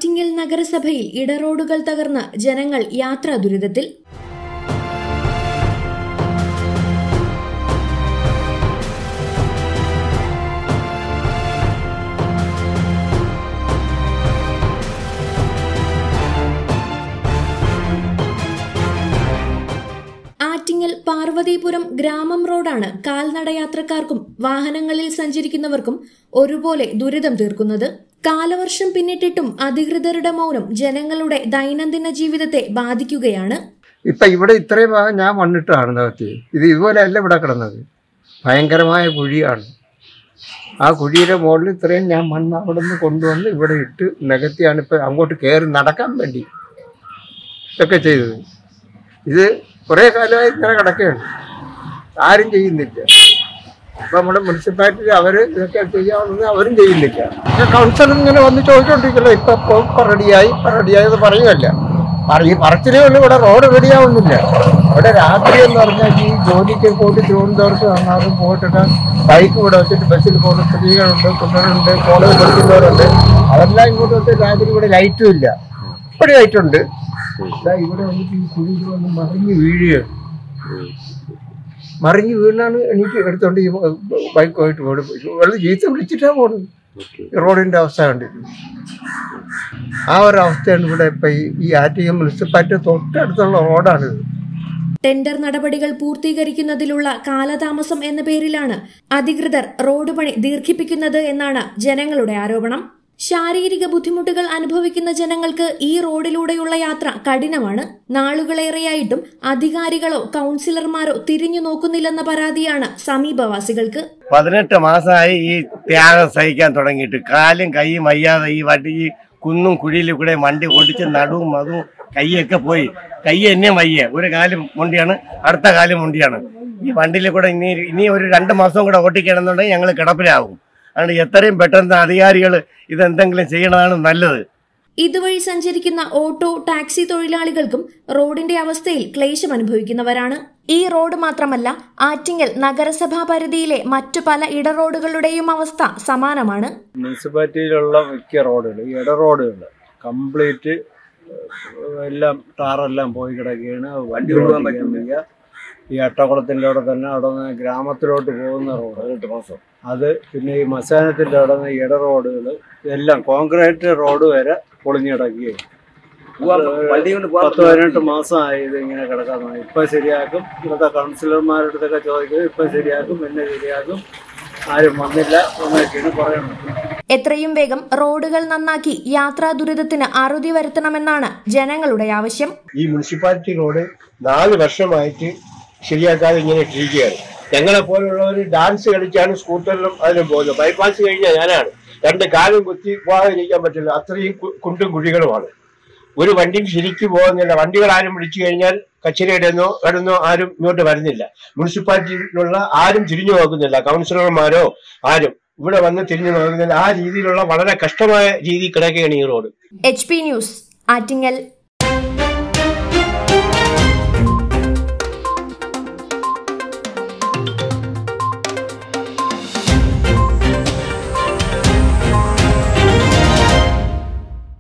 ആറ്റിങ്ങൽ നഗരസഭയിൽ ഇടറോഡുകൾ തകർന്ന് ജനങ്ങൾ യാത്രാ ദുരിതത്തിൽ ആറ്റിങ്ങൽ പാർവതീപുരം ഗ്രാമം റോഡാണ് കാൽനടയാത്രക്കാർക്കും വാഹനങ്ങളിൽ സഞ്ചരിക്കുന്നവർക്കും ഒരുപോലെ ദുരിതം തീർക്കുന്നത് കാലവർഷം പിന്നിട്ടിട്ടും അധികൃതരുടെ മൗനം ജനങ്ങളുടെ ദൈനംദിന ജീവിതത്തെ ബാധിക്കുകയാണ് ഇപ്പം ഇവിടെ ഇത്രയും ഭാഗം ഞാൻ മണ്ണിട്ടാണ് നികത്തി ഇത് ഇതുപോലെയല്ല ഇവിടെ കിടന്നത് ഭയങ്കരമായ കുഴിയാണ് ആ കുഴിയുടെ മുകളിൽ ഇത്രയും ഞാൻ മണ്ണ് അവിടെ നിന്ന് കൊണ്ടുവന്ന് ഇവിടെ ഇട്ട് നികത്തിയാണ് ഇപ്പം അങ്ങോട്ട് കയറി നടക്കാൻ വേണ്ടി ഇതൊക്കെ ചെയ്തത് ഇത് കുറേ കാലമായി ഇങ്ങനെ കിടക്കുകയാണ് ആരും ചെയ്യുന്നില്ല ഇപ്പം നമ്മുടെ മുനിസിപ്പാലിറ്റി അവർ ഇതൊക്കെ ചെയ്യാമെന്ന് അവരും ചെയ്യുന്നില്ല കൗൺസിലർ ഇങ്ങനെ വന്ന് ചോദിച്ചോണ്ടിരിക്കല്ലോ ഇപ്പം ഇപ്പം റെഡിയായി ഇപ്പം റെഡിയായി എന്ന് പറയുമല്ല പറയും പറച്ചിലേ ഉള്ളൂ ഇവിടെ റോഡ് റെഡിയാവുന്നില്ല ഇവിടെ രാത്രി എന്ന് പറഞ്ഞാൽ ഈ ജോലിക്ക് പോയിട്ട് തിരുവനന്തപുരത്ത് വന്നാലും പോയിട്ടൊക്കെ ബൈക്ക് ഇവിടെ വെച്ചിട്ട് ബസ്സിൽ പോകുന്ന സ്ത്രീകളുണ്ട് കുട്ടികളുണ്ട് കോളേജ് പഠിക്കുന്നവരുണ്ട് അതെല്ലാം ഇങ്ങോട്ട് വന്ന് രാത്രി ഇവിടെ ലൈറ്റും ഇല്ല ഇവിടെ ലൈറ്റ് ഉണ്ട് ദാ ഇവിടെ വന്നിട്ട് ഈ കുഴിയിൽ വന്ന് മറിഞ്ഞ് വീഴുകയാണ് മറിഞ്ഞ് വീണാണ് എനിക്ക് എടുത്തോണ്ട് ഈ ബൈക്ക് പോയിട്ട് ഓടും വെള്ളം ജീത്ത വിളിച്ചിട്ടാണ് പോകുന്നത് ഈ റോഡിന്റെ അവസ്ഥ കണ്ടിട്ട് ആ ഒരു അവസ്ഥയാണ് ഇവിടെ ഇപ്പൊ ഈ- ഈ ആറ്റിങ്ങൽ മുനിസിപ്പാലിറ്റി തൊട്ടടുത്തുള്ള റോഡാണിത് ടെൻഡർ നടപടികൾ പൂർത്തീകരിക്കുന്നതിലുള്ള കാലതാമസം എന്ന പേരിലാണ് അധികൃതർ റോഡ് പണി ദീർഘിപ്പിക്കുന്നത് എന്നാണ് ജനങ്ങളുടെ ആരോപണം ശാരീരിക ബുദ്ധിമുട്ടുകൾ അനുഭവിക്കുന്ന ജനങ്ങൾക്ക് ഈ റോഡിലൂടെയുള്ള യാത്ര കഠിനമാണ് നാളുകളേറെയായിട്ടും അധികാരികളോ കൌൺസിലർമാരോ തിരിഞ്ഞു നോക്കുന്നില്ലെന്ന പരാതിയാണ് സമീപവാസികൾക്ക് പതിനെട്ട് മാസമായി ഈ ത്യാഗം സഹിക്കാൻ തുടങ്ങിയിട്ട് കാലും കൈയും വയ്യാതെ ഈ വണ്ടി ഈ കുന്നും കുഴിയിലും കൂടെ വണ്ടി ഓടിച്ച് നടുവും അതും കൈയൊക്കെ പോയി കൈ എന്നെ വയ്യ ഒരു കാലും മുണ്ടിയാണ് അടുത്ത കാലും മുണ്ടിയാണ് ഈ വണ്ടിയിൽ കൂടെ ഇനി ഇനി ഒരു രണ്ട് മാസം കൂടെ ഓട്ടിക്കണമെന്നുണ്ടെങ്കിൽ ഞങ്ങൾ കിടപ്പിലാവും അതുകൊണ്ട് എത്രയും പെട്ടെന്ന് അധികാരികൾ ഇതെന്തെങ്കിലും ചെയ്യണതാണ് നല്ലത് ഇതുവഴി സഞ്ചരിക്കുന്ന ഓട്ടോ ടാക്സി തൊഴിലാളികൾക്കും റോഡിന്റെ അവസ്ഥയിൽ ക്ലേശം അനുഭവിക്കുന്നവരാണ് ഈ റോഡ് മാത്രമല്ല ആറ്റിങ്ങൽ നഗരസഭാ പരിധിയിലെ മറ്റു പല ഇടറോഡുകളുടെയും അവസ്ഥ സമാനമാണ് മുനിസിപ്പാലിറ്റിയിലുള്ള മിക്ക റോഡുകൾ ഈ ഇട റോഡുകൾ കംപ്ലീറ്റ് എല്ലാം ടാറെല്ലാം പോയി കിടക്കുകയാണ് വണ്ടി ഓടിക്കാൻ വയ്യ ഈ അട്ടക്കുളത്തിൻ്റെ അവിടെ തന്നെ അവിടെ നിന്ന് ഗ്രാമത്തിലോട്ട് പോകുന്ന റോഡ് അത് പിന്നെ ഈ മസാനത്തിൻ്റെ അവിടെ നിന്ന് ഇട റോഡുകൾ എല്ലാം കോൺക്രീറ്റ് റോഡ് വരെ പൊളിഞ്ഞു കിടക്കുകയാണ് പത്ത് പതിനെട്ട് മാസമായി ഇത് ഇങ്ങനെ കിടക്കാൻ തുടങ്ങി ഇപ്പൊ ശരിയാക്കും ഇവിടുത്തെ കൗൺസിലർമാരുടെ അടുത്തൊക്കെ ചോദിക്കും ഇപ്പൊ ശരിയാക്കും പിന്നെ ശരിയാക്കും ആരും വന്നില്ല എന്നൊക്കെയാണ് പറയുന്നത് എത്രയും വേഗം റോഡുകൾ നന്നാക്കി യാത്രാ ദുരിതത്തിന് അറുതി വരുത്തണമെന്നാണ് ജനങ്ങളുടെ ആവശ്യം ഈ മുനിസിപ്പാലിറ്റി റോഡ് നാല് വർഷമായിട്ട് ശരിയാക്കാതെ ഇങ്ങനെ ഇട്ടിരിക്കുകയാണ് ഞങ്ങളെ പോലുള്ളവർ ഡാൻസ് കളിച്ചാണ് സ്കൂട്ടറിലും അതിലും പോകുന്നത് ബൈപ്പാസ് കഴിഞ്ഞാൽ ഞാനാണ് രണ്ട് കാലും കുത്തി പോകാതിരിക്കാൻ പറ്റില്ല അത്രയും കു- കുണ്ടും കുഴികളുമാണ് ഒരു വണ്ടിയും ശരിക്കും പോകുന്നില്ല വണ്ടികൾ ആരും വിളിച്ചു കഴിഞ്ഞാൽ കച്ചേരിയിടുന്നോ ഇടുന്നോ ആരും ഇങ്ങോട്ട് വരുന്നില്ല മുനിസിപ്പാലിറ്റിയിലുള്ള ആരും തിരിഞ്ഞു നോക്കുന്നില്ല കൗൺസിലർമാരോ ആരും ഇവിടെ വന്ന് തിരിഞ്ഞു നോക്കുന്നില്ല ആ രീതിയിലുള്ള വളരെ കഷ്ടമായ രീതി കിടക്കുകയാണ് ഈ road H P news Attingal